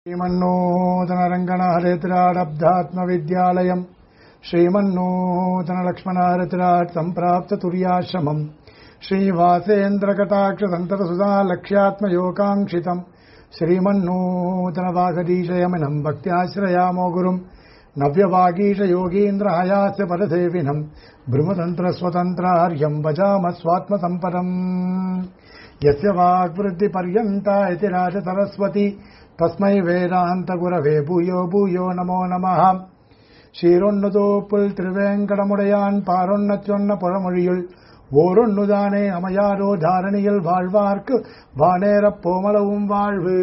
श्रीमन्नूतनरङ्गणहरेतिराडब्धात्मविद्यालयम् श्रीमन्नूतनलक्ष्मणहरितिराट् सम्प्राप्ततुर्याश्रमम् श्रीवासेन्द्रकटाक्षसन्ततसुधा लक्ष्यात्मयोगाङ्क्षितम् श्रीमन्नूतनवागदीशयमिनम् भक्त्याश्रयामो गुरुम् नव्यवागीशयोगीन्द्रहयास्य परसेविनम् ब्रह्मतन्त्रस्वतन्त्रार्यम् भजाम स्वात्मसम्पदम् यस्य वाग्वृद्धिपर्यन्ता इति राजसरस्वती तस्मै வேதாந்தகுரவே பூயோ பூயோ நமோ நமः சீரொன்னுதோப்புல் திருவேங்கடமுடையான் பாரொன்னச் சொன்ன புறமொழியுள் ஓரொன்னுதானே அமையாரோ தாரணியில் வாழ்வார்க்கு வானேரப் போமளவும் வாழ்வு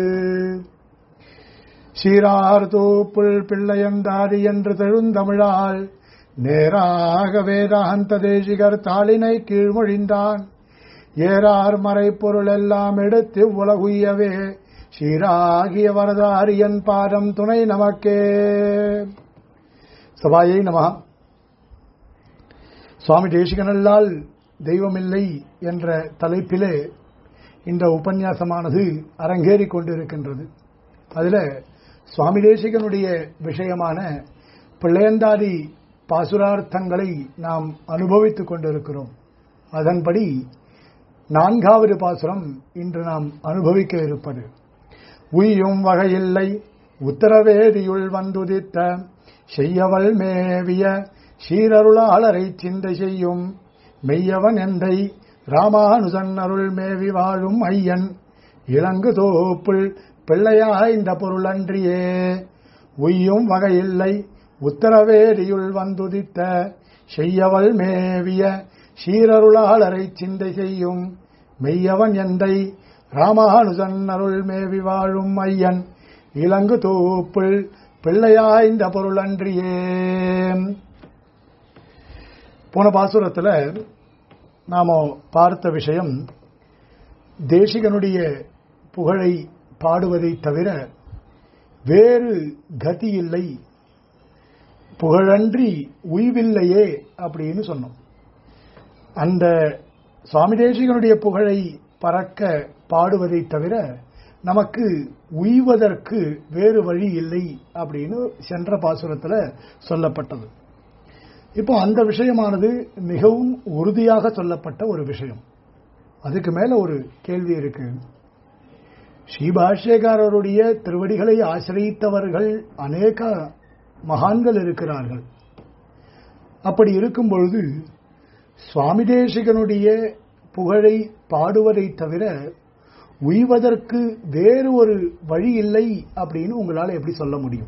சீரார் தூப்புள் பிள்ளையந்தாடி என்று தெழுந்தமிழால் நேராக வேதாந்த தேசிகர் தாளினை கீழ்மொழிந்தான் ஏறார் மறைப்பொருள் எல்லாம் எடுத்து உலகுயவே சீராகிய வரதாரியன் பாதம் துணை நமக்கே சபாயை நம சுவாமி தேசிகனல்லால் தெய்வமில்லை என்ற தலைப்பிலே இந்த உபன்யாசமானது அரங்கேறிக் கொண்டிருக்கின்றது அதுல சுவாமி தேசிகனுடைய விஷயமான பிள்ளையந்தாதி பாசுரார்த்தங்களை நாம் அனுபவித்துக் கொண்டிருக்கிறோம் அதன்படி நான்காவது பாசுரம் இன்று நாம் அனுபவிக்க இருப்பது உய்யும் வகையில்லை உத்தரவேதியுள் வந்துதித்த செய்யவள் மேவிய சீரருளாளரை சிந்தை செய்யும் மெய்யவன் எந்தை ராமானுஜன் அருள் மேவி வாழும் ஐயன் இளங்கு தோப்புள் பிள்ளையாய் இந்த பொருள் அன்றியே உய்யும் வகையில்லை உத்தரவேதியுள் வந்துதித்த செய்யவள் மேவிய சீரருளாளரை சிந்தை செய்யும் மெய்யவன் எந்தை ராமானுஜன் அருள் மேவி வாழும் ஐயன் இளங்கு தோப்புள் பிள்ளையாய்ந்த பொருள் அன்றியே போன பாசுரத்துல நாம பார்த்த விஷயம் தேசிகனுடைய புகழை பாடுவதை தவிர வேறு கதி இல்லை புகழன்றி உய்வில்லையே அப்படின்னு சொன்னோம் அந்த சுவாமி தேசிகனுடைய புகழை பறக்க பாடுவதை தவிர நமக்கு உய்வதற்கு வேறு வழி இல்லை அப்படின்னு சென்ற பாசுரத்தில் சொல்லப்பட்டது இப்போ அந்த விஷயமானது மிகவும் உறுதியாக சொல்லப்பட்ட ஒரு விஷயம் அதுக்கு மேல ஒரு கேள்வி இருக்கு ஸ்ரீபாஷ்யக்காரருடைய திருவடிகளை ஆசிரியத்தவர்கள் அநேக மகான்கள் இருக்கிறார்கள் அப்படி இருக்கும் பொழுது சுவாமி தேசிகனுடைய புகழை பாடுவதை தவிர உய்வதற்கு வேறு ஒரு வழி இல்லை அப்படின்னு உங்களால் எப்படி சொல்ல முடியும்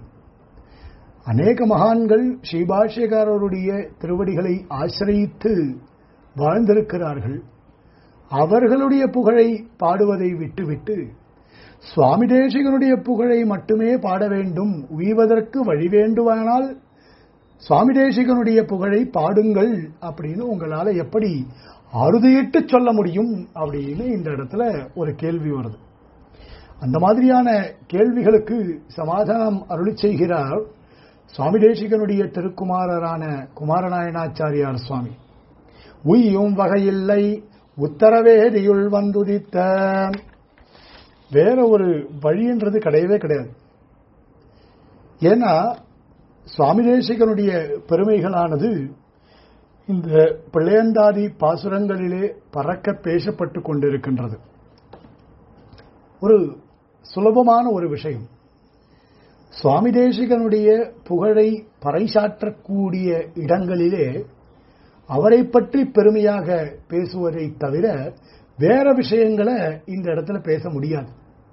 அநேக மகான்கள் ஸ்ரீபாஷ்யக்காரருடைய திருவடிகளை ஆசிரியித்து வாழ்ந்திருக்கிறார்கள் அவர்களுடைய புகழை பாடுவதை விட்டுவிட்டு சுவாமி தேசிகனுடைய புகழை மட்டுமே பாட வேண்டும் உய்வதற்கு வழி வேண்டுமானால் சுவாமி தேசிகனுடைய புகழை பாடுங்கள் அப்படின்னு உங்களால எப்படி அறுதியிட்டு சொல்ல முடியும் அப்படின்னு இந்த இடத்துல ஒரு கேள்வி வருது அந்த மாதிரியான கேள்விகளுக்கு சமாதானம் அருளி செய்கிறார் சுவாமி தேசிகனுடைய திருக்குமாரரான குமாரநாயனாச்சாரியார் சுவாமி உய்யும் வகையில்லை உத்தரவேதியுள் வந்துதித்த வேற ஒரு வழின்றது கிடையவே கிடையாது ஏன்னா சுவாமி தேசிகனுடைய பெருமைகளானது இந்த பிள்ளையந்தாதி பாசுரங்களிலே பறக்க பேசப்பட்டு கொண்டிருக்கின்றது ஒரு சுலபமான ஒரு விஷயம் சுவாமி தேசிகனுடைய புகழை பறைசாற்றக்கூடிய இடங்களிலே அவரை பற்றி பெருமையாக பேசுவதை தவிர வேற விஷயங்களை இந்த இடத்துல பேச முடியாது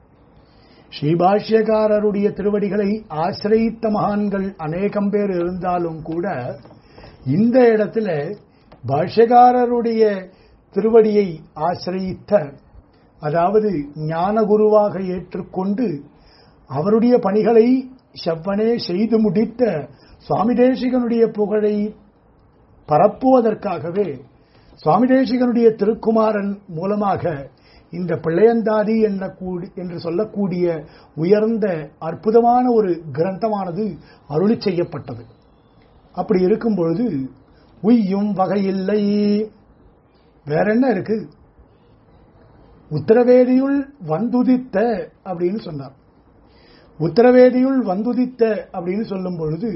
ஸ்ரீபாஷ்யக்காரருடைய திருவடிகளை ஆசிரியித்த மகான்கள் அநேகம் பேர் இருந்தாலும் கூட இந்த இடத்துல பாஷ்யக்காரருடைய திருவடியை ஆசிரியித்த அதாவது ஞான குருவாக ஏற்றுக்கொண்டு அவருடைய பணிகளை செவ்வனே செய்து முடித்த சுவாமி தேசிகனுடைய புகழை பரப்புவதற்காகவே சுவாமி தேசிகனுடைய திருக்குமாரன் மூலமாக இந்த பிள்ளையந்தாதி என்ற என்று சொல்லக்கூடிய உயர்ந்த அற்புதமான ஒரு கிரந்தமானது அருளி செய்யப்பட்டது அப்படி இருக்கும் பொழுது உய்யும் வகையில்லை வேற என்ன இருக்கு உத்தரவேதியுள் வந்துதித்த அப்படின்னு சொன்னார் உத்தரவேதியுள் வந்துதித்த அப்படின்னு சொல்லும் பொழுது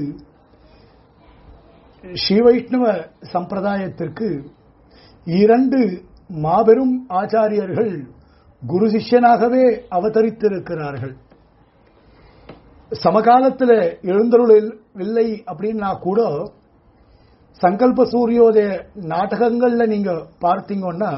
ஸ்ரீ வைஷ்ணவ சம்பிரதாயத்திற்கு இரண்டு மாபெரும் ஆச்சாரியர்கள் குரு சிஷ்யனாகவே அவதரித்திருக்கிறார்கள் சமகாலத்தில் எழுந்தருளில்லை அப்படின்னா கூட சங்கல்ப சூரியோதய நாடகங்கள்ல நீங்க பார்த்தீங்கன்னா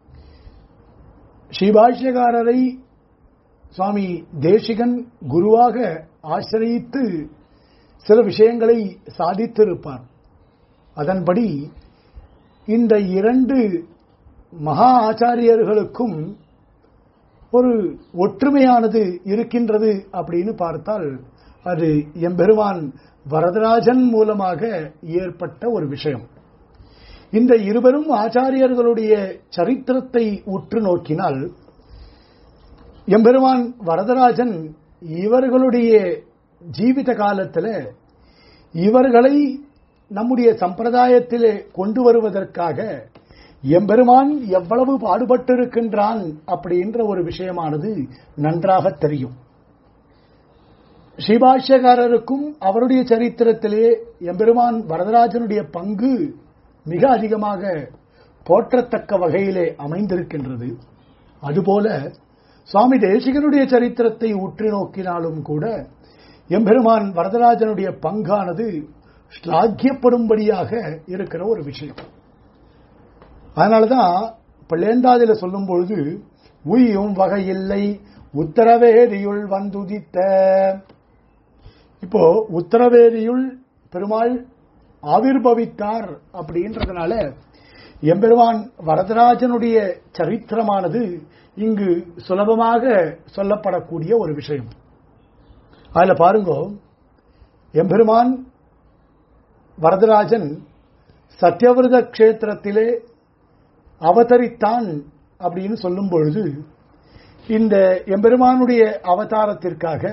ஸ்ரீபாஷ்யகாரரை சுவாமி தேசிகன் குருவாக ஆசிரியித்து சில விஷயங்களை சாதித்திருப்பார் அதன்படி இந்த இரண்டு மகா ஆச்சாரியர்களுக்கும் ஒரு ஒற்றுமையானது இருக்கின்றது அப்படின்னு பார்த்தால் அது எம்பெருமான் வரதராஜன் மூலமாக ஏற்பட்ட ஒரு விஷயம் இந்த இருவரும் ஆச்சாரியர்களுடைய சரித்திரத்தை உற்று நோக்கினால் எம்பெருமான் வரதராஜன் இவர்களுடைய ஜீவித காலத்தில் இவர்களை நம்முடைய சம்பிரதாயத்திலே கொண்டு வருவதற்காக எம்பெருமான் எவ்வளவு பாடுபட்டிருக்கின்றான் அப்படின்ற ஒரு விஷயமானது நன்றாக தெரியும் ஸ்ரீபாஷ்யகாரருக்கும் அவருடைய சரித்திரத்திலே எம்பெருமான் வரதராஜனுடைய பங்கு மிக அதிகமாக போற்றத்தக்க வகையிலே அமைந்திருக்கின்றது அதுபோல சுவாமி தேசிகனுடைய சரித்திரத்தை உற்று நோக்கினாலும் கூட எம்பெருமான் வரதராஜனுடைய பங்கானது ஸ்லாக்கியப்படும்படியாக இருக்கிற ஒரு விஷயம் அதனாலதான் பிள்ளைந்தாதில சொல்லும் பொழுது உய்யும் வகையில்லை உத்தரவேதியுள் வந்துதித்த இப்போ உத்தரவேதியுள் பெருமாள் ஆவிர்பவித்தார் அப்படின்றதுனால எம்பெருமான் வரதராஜனுடைய சரித்திரமானது இங்கு சுலபமாக சொல்லப்படக்கூடிய ஒரு விஷயம் அதுல பாருங்க எம்பெருமான் வரதராஜன் சத்யவிரத கஷேத்திரத்திலே அவதரித்தான் அப்படின்னு சொல்லும் பொழுது இந்த எம்பெருமானுடைய அவதாரத்திற்காக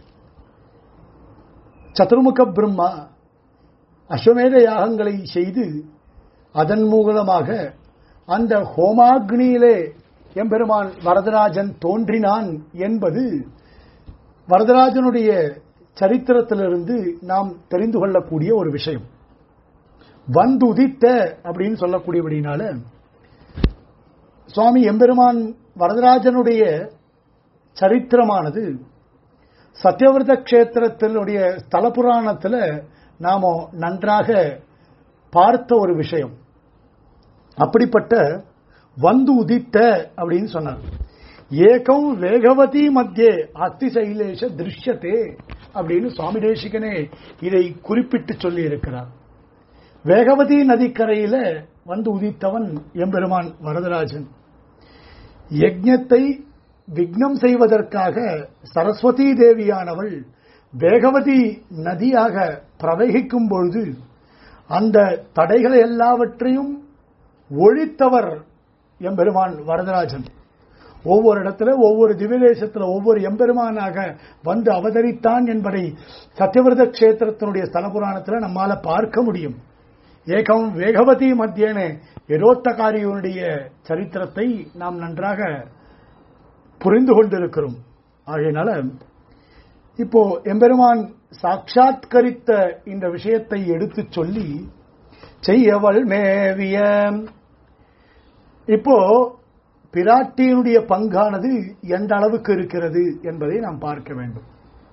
சதுர்முக பிரம்மா அஸ்வமேத யாகங்களை செய்து அதன் மூலமாக அந்த ஹோமாக்னியிலே எம்பெருமான் வரதராஜன் தோன்றினான் என்பது வரதராஜனுடைய சரித்திரத்திலிருந்து நாம் தெரிந்து கொள்ளக்கூடிய ஒரு விஷயம் வந்து உதித்த அப்படின்னு சொல்லக்கூடியபடினால சுவாமி எம்பெருமான் வரதராஜனுடைய சரித்திரமானது சத்யவிரத கஷேத்திரத்தினுடைய ஸ்தல புராணத்தில் நாம நன்றாக பார்த்த ஒரு விஷயம் அப்படிப்பட்ட வந்து உதித்த அப்படின்னு சொன்னார் ஏகம் வேகவதி மத்தியே அத்தி சைலேஷ திருஷ்யத்தே அப்படின்னு சுவாமி தேசிகனே இதை குறிப்பிட்டு சொல்லி இருக்கிறார் வேகவதி நதிக்கரையில வந்து உதித்தவன் எம்பெருமான் வரதராஜன் யஜ்ஞத்தை விக்னம் செய்வதற்காக சரஸ்வதி தேவியானவள் வேகவதி நதியாக பிரவகிக்கும் பொழுது அந்த தடைகளை எல்லாவற்றையும் ஒழித்தவர் எம்பெருமான் வரதராஜன் ஒவ்வொரு இடத்துல ஒவ்வொரு திவ்யதேசத்தில் ஒவ்வொரு எம்பெருமானாக வந்து அவதரித்தான் என்பதை சத்யவிரத கஷேத்திரத்தினுடைய ஸ்தல புராணத்தில் நம்மால பார்க்க முடியும் ஏகம் வேகவதி மத்தியன எரோத்தகாரியுடைய சரித்திரத்தை நாம் நன்றாக புரிந்து கொண்டிருக்கிறோம் ஆகையினால இப்போ எம்பெருமான் சாட்சாத்கரித்த இந்த விஷயத்தை எடுத்து சொல்லி செய்யவள் மேவிய இப்போ பிராட்டியினுடைய பங்கானது எந்த அளவுக்கு இருக்கிறது என்பதை நாம் பார்க்க வேண்டும்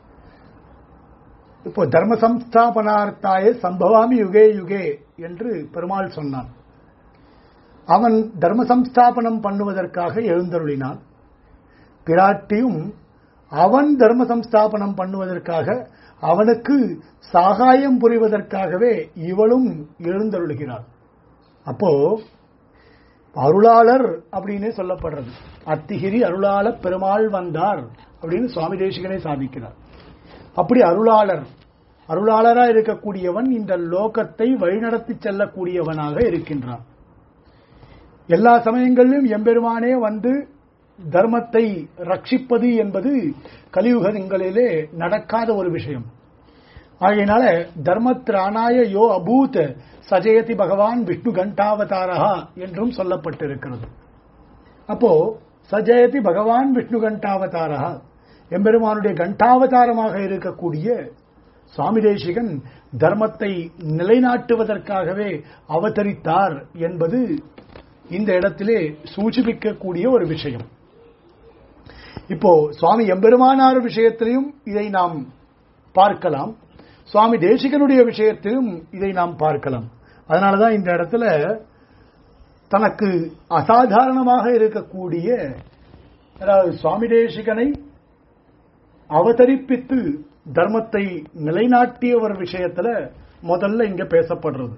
இப்போ தர்ம சம்ஸ்தாபனார்த்தாய சம்பவாமி யுகே யுகே என்று பெருமாள் சொன்னான் அவன் தர்ம சம்ஸ்தாபனம் பண்ணுவதற்காக எழுந்தருளினான் பிராட்டியும் அவன் தர்ம சம்ஸ்தாபனம் பண்ணுவதற்காக அவனுக்கு சகாயம் புரிவதற்காகவே இவளும் எழுந்தருளுகிறாள் அப்போ அருளாளர் அப்படின்னு சொல்லப்படுறது அத்திகிரி அருளாள பெருமாள் வந்தார் அப்படின்னு சுவாமி தேசிகனை சாதிக்கிறார் அப்படி அருளாளர் அருளாளரா இருக்கக்கூடியவன் இந்த லோகத்தை வழிநடத்தி செல்லக்கூடியவனாக இருக்கின்றான் எல்லா சமயங்களிலும் எம்பெருமானே வந்து தர்மத்தை ரட்சிப்பது என்பது கலியுகங்களிலே நடக்காத ஒரு விஷயம் ஆகையினால தர்மத்ராணாய யோ அபூத் சஜயதி பகவான் விஷ்ணு கண்டாவதாரா என்றும் சொல்லப்பட்டிருக்கிறது அப்போ சஜயதி பகவான் விஷ்ணு கண்டாவதாரா எம்பெருமானுடைய கண்டாவதாரமாக இருக்கக்கூடிய சுவாமி தேசிகன் தர்மத்தை நிலைநாட்டுவதற்காகவே அவதரித்தார் என்பது இந்த இடத்திலே சூச்சிப்பிக்கக்கூடிய ஒரு விஷயம் இப்போ சுவாமி எம்பெருமானார் விஷயத்திலையும் இதை நாம் பார்க்கலாம் சுவாமி தேசிகனுடைய விஷயத்திலும் இதை நாம் பார்க்கலாம் அதனாலதான் இந்த இடத்துல தனக்கு அசாதாரணமாக இருக்கக்கூடிய அதாவது சுவாமி தேசிகனை அவதரிப்பித்து தர்மத்தை நிலைநாட்டிய ஒரு விஷயத்துல முதல்ல இங்க பேசப்படுறது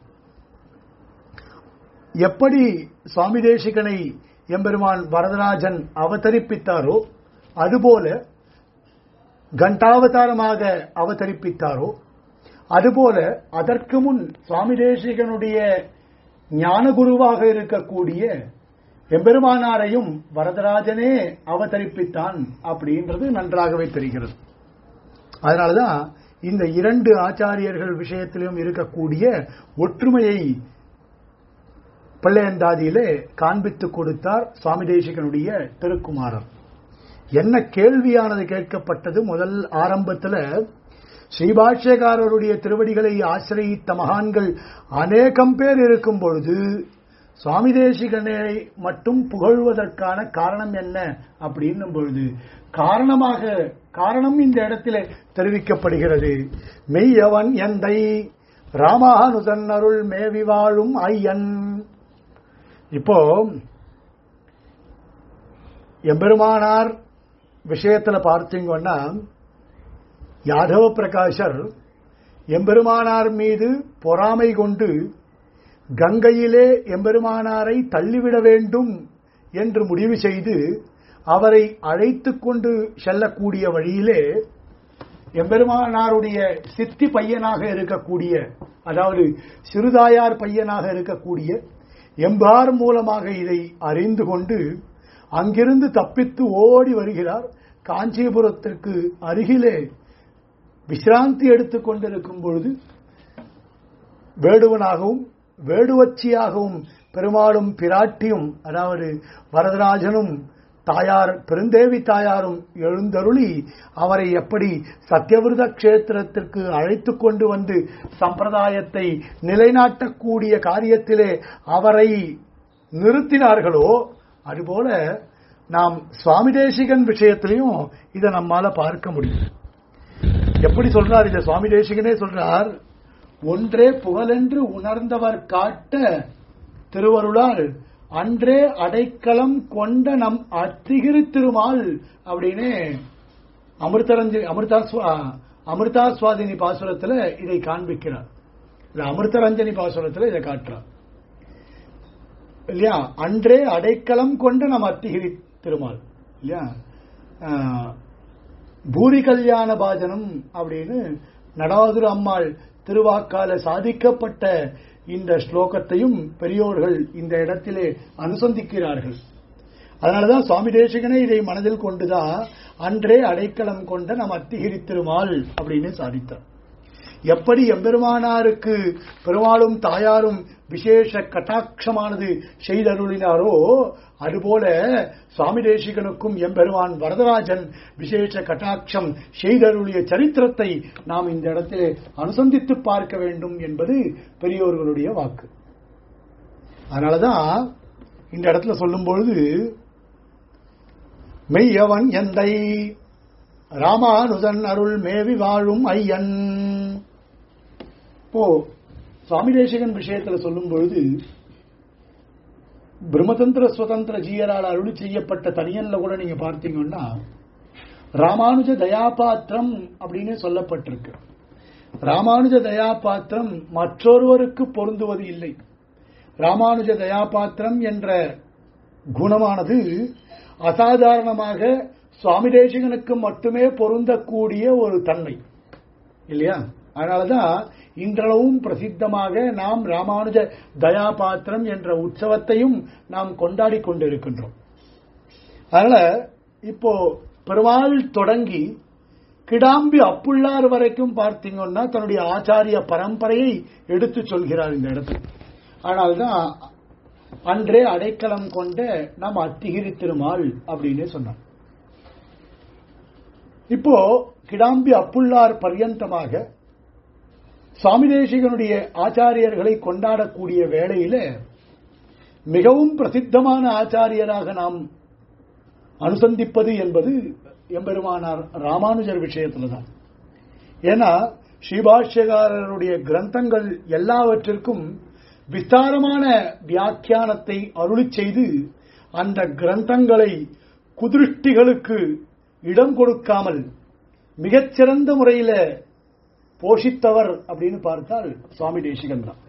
எப்படி சுவாமி தேசிகனை எம்பெருமான் வரதராஜன் அவதரிப்பித்தாரோ அதுபோல கண்டாவதாரமாக அவதரிப்பித்தாரோ அதுபோல அதற்கு முன் சுவாமி தேசிகனுடைய ஞானகுருவாக இருக்கக்கூடிய எம்பெருமானாரையும் வரதராஜனே அவதரிப்பித்தான் அப்படின்றது நன்றாகவே தெரிகிறது அதனாலதான் இந்த இரண்டு ஆச்சாரியர்கள் விஷயத்திலும் இருக்கக்கூடிய ஒற்றுமையை பிள்ளையந்தாதியிலே காண்பித்துக் கொடுத்தார் சுவாமி தேசிகனுடைய திருக்குமாரர் என்ன கேள்வியானது கேட்கப்பட்டது முதல் ஆரம்பத்தில் ஸ்ரீபாஷ்யக்காரருடைய திருவடிகளை ஆசிரியித்த மகான்கள் அநேகம் பேர் இருக்கும் பொழுது சுவாமி தேசிகனை மட்டும் புகழ்வதற்கான காரணம் என்ன அப்படின்னும் பொழுது காரணமாக காரணம் இந்த இடத்துல தெரிவிக்கப்படுகிறது மெய்யவன் எந்தை ராமானுஜன் அருள் மேவி வாழும் ஐயன் இப்போ எம்பெருமானார் விஷயத்துல பார்த்தீங்கன்னா யாதவ பிரகாஷர் எம்பெருமானார் மீது பொறாமை கொண்டு கங்கையிலே எம்பெருமானாரை தள்ளிவிட வேண்டும் என்று முடிவு செய்து அவரை அழைத்துக் கொண்டு செல்லக்கூடிய வழியிலே எம்பெருமானாருடைய சித்தி பையனாக இருக்கக்கூடிய அதாவது சிறுதாயார் பையனாக இருக்கக்கூடிய எம்பார் மூலமாக இதை அறிந்து கொண்டு அங்கிருந்து தப்பித்து ஓடி வருகிறார் காஞ்சிபுரத்திற்கு அருகிலே விசிராந்தி எடுத்துக் கொண்டிருக்கும் பொழுது வேடுவனாகவும் வேடுவச்சியாகவும் பெருமாளும் பிராட்டியும் அதாவது வரதராஜனும் தாயார் பெருந்தேவி தாயாரும் எழுந்தருளி அவரை எப்படி சத்தியவிரத கஷேத்திரத்திற்கு அழைத்துக் கொண்டு வந்து சம்பிரதாயத்தை நிலைநாட்டக்கூடிய காரியத்திலே அவரை நிறுத்தினார்களோ அதுபோல நாம் சுவாமி தேசிகன் விஷயத்திலையும் இதை நம்மால பார்க்க முடியும் எப்படி சொல்றார் இதை சுவாமி தேசிகனே சொல்றார் ஒன்றே புகழென்று உணர்ந்தவர் காட்ட திருவருளால் அன்றே அடைக்கலம் கொண்ட நம் அத்திகிரி திருமால் அப்படின்னு அமிர்தரஞ்சி அமிர்தா அமிர்தா சுவாதினி பாசுரத்துல இதை காண்பிக்கிறார் இல்ல அமிர்தரஞ்சனி பாசுரத்துல இதை காட்டுறார் இல்லையா அன்றே அடைக்கலம் கொண்ட நம் அத்திகிரி திருமால் இல்லையா பூரி கல்யாண பாஜனம் அப்படின்னு நடாதுர அம்மாள் திருவாக்கால சாதிக்கப்பட்ட இந்த ஸ்லோகத்தையும் பெரியோர்கள் இந்த இடத்திலே அனுசந்திக்கிறார்கள் அதனாலதான் சுவாமி தேசிகனே இதை மனதில் கொண்டுதான் அன்றே அடைக்கலம் கொண்ட நம் அத்திகிரி திருமால் அப்படின்னு சாதித்தார் எப்படி எம்பெருமானாருக்கு பெருமாளும் தாயாரும் விசேஷ கட்டாட்சமானது செய்தருளினாரோ அதுபோல சுவாமி தேசிகனுக்கும் எம்பெருமான் வரதராஜன் விசேஷ கட்டாட்சம் செய்தருளிய சரித்திரத்தை நாம் இந்த இடத்திலே அனுசந்தித்து பார்க்க வேண்டும் என்பது பெரியோர்களுடைய வாக்கு அதனாலதான் இந்த இடத்துல சொல்லும் பொழுது மெய்யவன் எந்தை ராமானுஜன் அருள் மேவி வாழும் ஐயன் இப்போ சுவாமி தேசிகன் விஷயத்துல சொல்லும் பொழுது பிரம்மதந்திர சுதந்திர ஜீயரால் அருளி செய்யப்பட்ட தனியன்ல கூட நீங்க பார்த்தீங்கன்னா ராமானுஜ தயாபாத்திரம் அப்படின்னு சொல்லப்பட்டிருக்கு ராமானுஜ தயாபாத்திரம் மற்றொருவருக்கு பொருந்துவது இல்லை ராமானுஜ தயாபாத்திரம் என்ற குணமானது அசாதாரணமாக சுவாமி தேசிகனுக்கு மட்டுமே பொருந்தக்கூடிய ஒரு தன்மை இல்லையா அதனாலதான் இன்றளவும் பிரசித்தமாக நாம் ராமானுஜ தயாபாத்திரம் என்ற உற்சவத்தையும் நாம் கொண்டாடி கொண்டிருக்கின்றோம் அதனால இப்போ பெருமாள் தொடங்கி கிடாம்பி அப்புள்ளார் வரைக்கும் பார்த்தீங்கன்னா தன்னுடைய ஆச்சாரிய பரம்பரையை எடுத்து சொல்கிறார் இந்த இடத்துல அதனால்தான் அன்றே அடைக்கலம் கொண்ட நாம் அத்திகிரி திருமால் அப்படின்னு சொன்னார் இப்போ கிடாம்பி அப்புள்ளார் பர்யந்தமாக சுவாமி தேசிகனுடைய ஆச்சாரியர்களை கொண்டாடக்கூடிய வேளையில மிகவும் பிரசித்தமான ஆச்சாரியராக நாம் அனுசந்திப்பது என்பது எம்பெருமானார் ராமானுஜர் விஷயத்துல தான் ஏன்னா ஸ்ரீபாஷ்யகாரருடைய கிரந்தங்கள் எல்லாவற்றிற்கும் விஸ்தாரமான வியாக்கியானத்தை அருளி செய்து அந்த கிரந்தங்களை குதிருஷ்டிகளுக்கு இடம் கொடுக்காமல் மிகச்சிறந்த முறையில போஷித்தவர் அப்படின்னு பார்த்தால் சுவாமி தேசிகன் தான்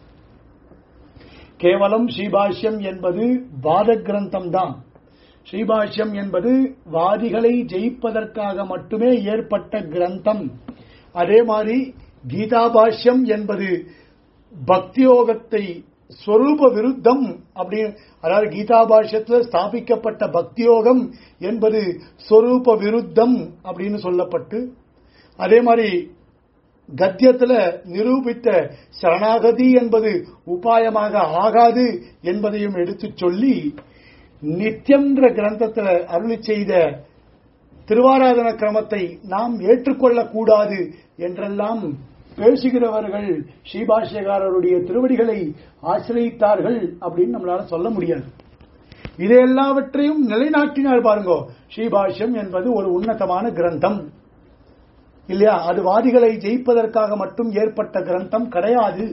கேவலம் ஸ்ரீபாஷ்யம் என்பது வாத கிரந்தம் தான் ஸ்ரீபாஷ்யம் என்பது வாதிகளை ஜெயிப்பதற்காக மட்டுமே ஏற்பட்ட கிரந்தம் அதே மாதிரி கீதாபாஷ்யம் என்பது பக்தியோகத்தை ஸ்வரூப விருத்தம் அப்படின்னு அதாவது கீதாபாஷ்யத்தில் ஸ்தாபிக்கப்பட்ட பக்தியோகம் என்பது ஸ்வரூப விருத்தம் அப்படின்னு சொல்லப்பட்டு அதே மாதிரி கத்தியத்துல நிரூபித்த சரணாகதி என்பது உபாயமாக ஆகாது என்பதையும் எடுத்துச் சொல்லி நித்தியம்ன்ற கிரந்தத்துல அருளி செய்த திருவாராதன கிரமத்தை நாம் ஏற்றுக்கொள்ளக்கூடாது என்றெல்லாம் பேசுகிறவர்கள் ஸ்ரீபாஷ்யகாரருடைய திருவடிகளை ஆசிரியத்தார்கள் அப்படின்னு நம்மளால சொல்ல முடியாது இதை எல்லாவற்றையும் நிலைநாட்டினார் பாருங்கோ ஸ்ரீபாஷ்யம் என்பது ஒரு உன்னதமான கிரந்தம் இல்லையா அது வாதிகளை ஜெயிப்பதற்காக மட்டும் ஏற்பட்ட கிரந்தம் கிடையாது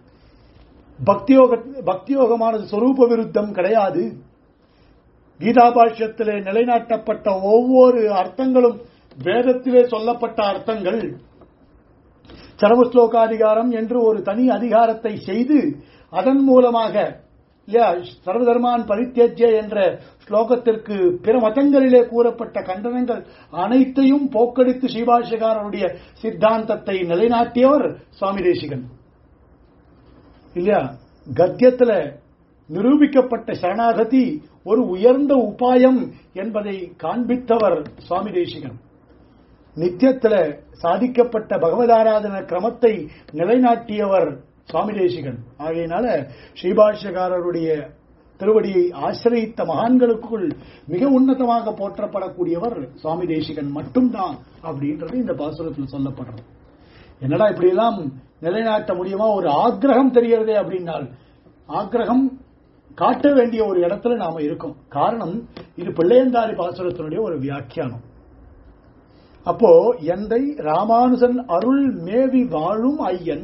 பக்தியோக பக்தியோகமானது சொரூப விருத்தம் கிடையாது கீதாபாஷ்யத்திலே நிலைநாட்டப்பட்ட ஒவ்வொரு அர்த்தங்களும் வேதத்திலே சொல்லப்பட்ட அர்த்தங்கள் சரமஸ்லோகாதிகாரம் என்று ஒரு தனி அதிகாரத்தை செய்து அதன் மூலமாக இல்லையா சர்வதர்மான் பரித்தியஜ்ய என்ற ஸ்லோகத்திற்கு பிற மதங்களிலே கூறப்பட்ட கண்டனங்கள் அனைத்தையும் போக்கடித்து ஸ்ரீபாஷகாரனுடைய சித்தாந்தத்தை நிலைநாட்டியவர் சுவாமி தேசிகன் இல்லையா கத்தியத்துல நிரூபிக்கப்பட்ட சரணாகதி ஒரு உயர்ந்த உபாயம் என்பதை காண்பித்தவர் சுவாமி தேசிகன் நித்தியத்துல சாதிக்கப்பட்ட பகவதாராதன கிரமத்தை நிலைநாட்டியவர் சுவாமி தேசிகன் ஆகையினால ஸ்ரீபாஷ்யகாரருடைய திருவடியை ஆசிரியத்த மகான்களுக்குள் மிக உன்னதமாக போற்றப்படக்கூடியவர் சுவாமி தேசிகன் மட்டும்தான் அப்படின்றது இந்த பாசுரத்தில் சொல்லப்படுறது என்னடா இப்படி எல்லாம் நிலைநாட்ட முடியுமா ஒரு ஆக்கிரகம் தெரிகிறதே அப்படின்னால் ஆக்கிரகம் காட்ட வேண்டிய ஒரு இடத்துல நாம இருக்கோம் காரணம் இது பிள்ளையந்தாரி பாசுரத்தினுடைய ஒரு வியாக்கியானம் அப்போ எந்தை ராமானுஜன் அருள் மேவி வாழும் ஐயன்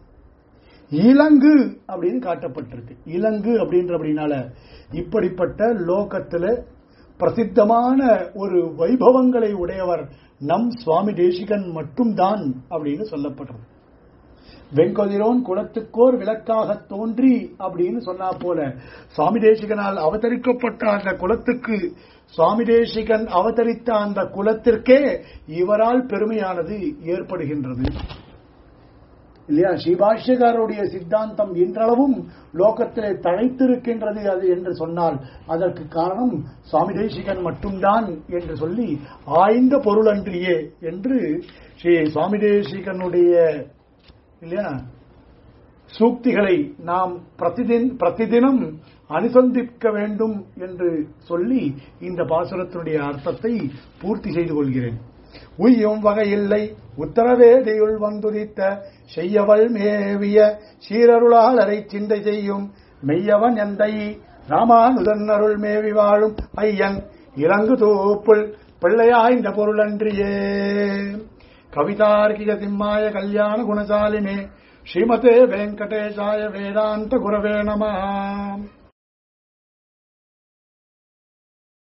இலங்கு அப்படின்னு காட்டப்பட்டிருக்கு இலங்கு அப்படின்ற அப்படின்னால இப்படிப்பட்ட லோகத்துல பிரசித்தமான ஒரு வைபவங்களை உடையவர் நம் சுவாமி தேசிகன் மட்டும்தான் அப்படின்னு சொல்லப்படுறது வெங்கதிரோன் குலத்துக்கோர் விளக்காக தோன்றி அப்படின்னு சொன்னா போல சுவாமி தேசிகனால் அவதரிக்கப்பட்ட அந்த குலத்துக்கு சுவாமி தேசிகன் அவதரித்த அந்த குலத்திற்கே இவரால் பெருமையானது ஏற்படுகின்றது இல்லையா ஸ்ரீபாஷ்யகாரருடைய சித்தாந்தம் இன்றளவும் லோகத்திலே தழைத்திருக்கின்றது அது என்று சொன்னால் அதற்கு காரணம் சுவாமி தேசிகன் மட்டும்தான் என்று சொல்லி ஆய்ந்த பொருளன்றியே என்று ஸ்ரீ சுவாமி தேசிகனுடைய இல்லையா சூக்திகளை நாம் பிரதிதின் பிரதிதினம் அனுசந்திக்க வேண்டும் என்று சொல்லி இந்த பாசுரத்தினுடைய அர்த்தத்தை பூர்த்தி செய்து கொள்கிறேன் உய்யும் வகையில்லை உத்தரவேதையுள் வந்துதித்த செய்யவள் மேவிய சீரருளால் அரை சிந்தை செய்யும் மெய்யவன் எந்தை ராமானுதன் அருள் மேவி வாழும் ஐயன் இலங்கு தூப்புள் பிள்ளையாய்ந்த பொருளன்றியே கவிதார்க்கிக சிம்மாய கல்யாண குணசாலினே ஸ்ரீமதே வெங்கடேசாய வேதாந்த குரவே நம